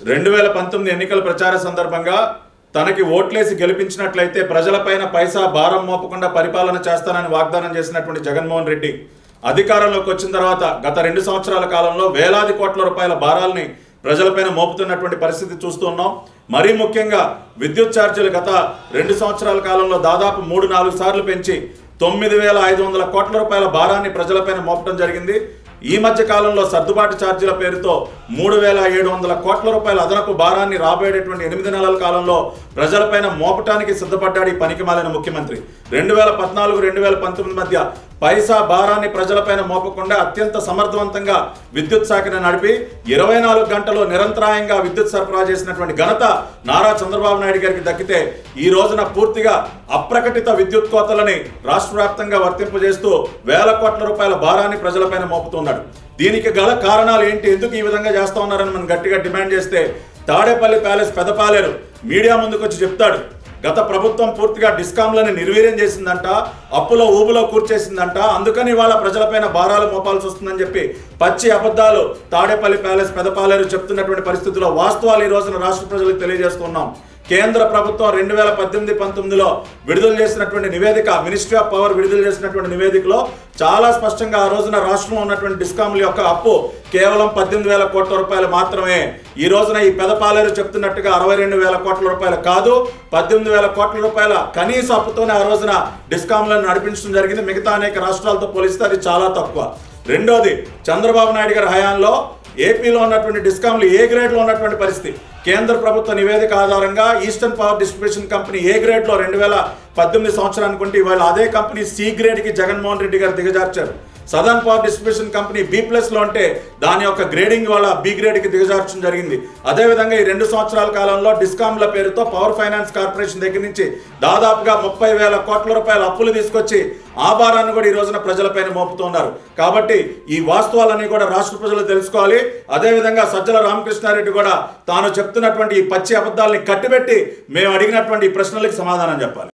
రెండు వేల పంతొమ్మిది ఎన్నికల ప్రచార సందర్భంగా తనకి ఓట్లేసి గెలిపించినట్లయితే ప్రజలపైన పైసా భారం మోపకుండా పరిపాలన చేస్తానని వాగ్దానం చేసినటువంటి జగన్మోహన్ రెడ్డి అధికారంలోకి వచ్చిన తర్వాత గత రెండు సంవత్సరాల కాలంలో వేలాది కోట్ల రూపాయల భారాల్ని ప్రజలపైన మోపుతున్నటువంటి పరిస్థితి చూస్తూ ఉన్నాం మరీ ముఖ్యంగా విద్యుత్ ఛార్జీలు గత రెండు సంవత్సరాల కాలంలో దాదాపు మూడు నాలుగు సార్లు పెంచి తొమ్మిది వేల ఐదు వందల కోట్ల రూపాయల భారాన్ని ప్రజలపైన మోపడం జరిగింది ఈ మధ్య కాలంలో సర్దుబాటు ఛార్జీల పేరుతో మూడు వేల ఏడు వందల కోట్ల రూపాయల అదనపు భారాన్ని రాబోయేటటువంటి ఎనిమిది నెలల కాలంలో ప్రజలపైన మోపటానికి సిద్ధపడ్డాడు ఈ పనికిమాలిన ముఖ్యమంత్రి రెండు వేల పద్నాలుగు రెండు వేల పంతొమ్మిది మధ్య పైసా భారాన్ని ప్రజలపైన మోపకుండా అత్యంత సమర్థవంతంగా విద్యుత్ శాఖను నడిపి ఇరవై నాలుగు గంటలు నిరంతరాయంగా విద్యుత్ సరఫరా చేసినటువంటి ఘనత నారా చంద్రబాబు నాయుడు గారికి దక్కితే ఈ రోజున పూర్తిగా అప్రకటిత విద్యుత్ కోతలని రాష్ట్ర వ్యాప్తంగా వర్తింపజేస్తూ వేల కోట్ల రూపాయల భారాన్ని ప్రజలపైన మోపుతున్నాడు దీనికి గల కారణాలు ఏంటి ఎందుకు ఈ విధంగా చేస్తా ఉన్నారని మనం గట్టిగా డిమాండ్ చేస్తే తాడేపల్లి ప్యాలెస్ పెదపాలేరు మీడియా ముందుకు వచ్చి చెప్తాడు గత ప్రభుత్వం పూర్తిగా డిస్కాంలను నిర్వీర్యం చేసిందంట అప్పులో ఊబులో కూర్చేసిందంట అందుకని వాళ్ళ ప్రజలపైన భారాలు మోపాల్సి వస్తుందని చెప్పి పచ్చి అబద్ధాలు తాడేపల్లి ప్యాలెస్ పెదపాలేరు చెప్తున్నటువంటి పరిస్థితుల్లో వాస్తవాలు ఈ రోజున రాష్ట్ర ప్రజలకు తెలియజేస్తున్నాం కేంద్ర ప్రభుత్వం రెండు వేల పద్దెనిమిది పంతొమ్మిదిలో విడుదల చేసినటువంటి నివేదిక మినిస్ట్రీ ఆఫ్ పవర్ విడుదల చేసినటువంటి నివేదికలో చాలా స్పష్టంగా ఆ రోజున రాష్ట్రంలో ఉన్నటువంటి డిస్కాంల యొక్క అప్పు కేవలం పద్దెనిమిది వేల కోట్ల రూపాయలు మాత్రమే ఈ రోజున ఈ పెదపాలేరు చెప్తున్నట్టుగా అరవై రెండు వేల కోట్ల రూపాయలు కాదు పద్దెనిమిది వేల కోట్ల రూపాయల కనీస అప్పుతోనే ఆ రోజున డిస్కాంలను నడిపించడం జరిగింది మిగతా అనేక రాష్ట్రాలతో పోలిస్తే అది చాలా తక్కువ రెండోది చంద్రబాబు నాయుడు గారి హయాంలో ఏపీలో ఉన్నటువంటి డిస్కాంలు ఏ గ్రేడ్లో ఉన్నటువంటి పరిస్థితి కేంద్ర ప్రభుత్వ నివేదిక ఆధారంగా eastern power distribution company A గ్రేడ్లో రెండు వేల పద్దెనిమిది సంవత్సరానికి ఉంటే ఇవాళ అదే కంపెనీ సి గ్రేడ్కి జగన్మోహన్ రెడ్డి గారు దిగజార్చారు southern power distribution company B ప్లస్లో అంటే దాని యొక్క గ్రేడింగ్ వల్ల బి గ్రేడ్కి దిగజార్చడం జరిగింది అదేవిధంగా ఈ రెండు సంవత్సరాల కాలంలో డిస్కామ్ల పేరుతో పవర్ ఫైనాన్స్ కార్పొరేషన్ దగ్గర నుంచి దాదాపుగా ముప్పై వేల కోట్ల రూపాయల అప్పులు తీసుకొచ్చి ఆ భారాన్ని కూడా ఈ రోజున ప్రజలపైన మోపుతున్నారు కాబట్టి ఈ వాస్తవాలన్నీ కూడా రాష్ట్ర ప్రజలు తెలుసుకోవాలి అదేవిధంగా సజ్జల రామకృష్ణారెడ్డి కూడా తాను చెప్తున్నటువంటి ఈ పచ్చి అబద్ధాలని కట్టిబెట్టి మేము అడిగినటువంటి ఈ ప్రశ్నలకు సమాధానం చెప్పాలి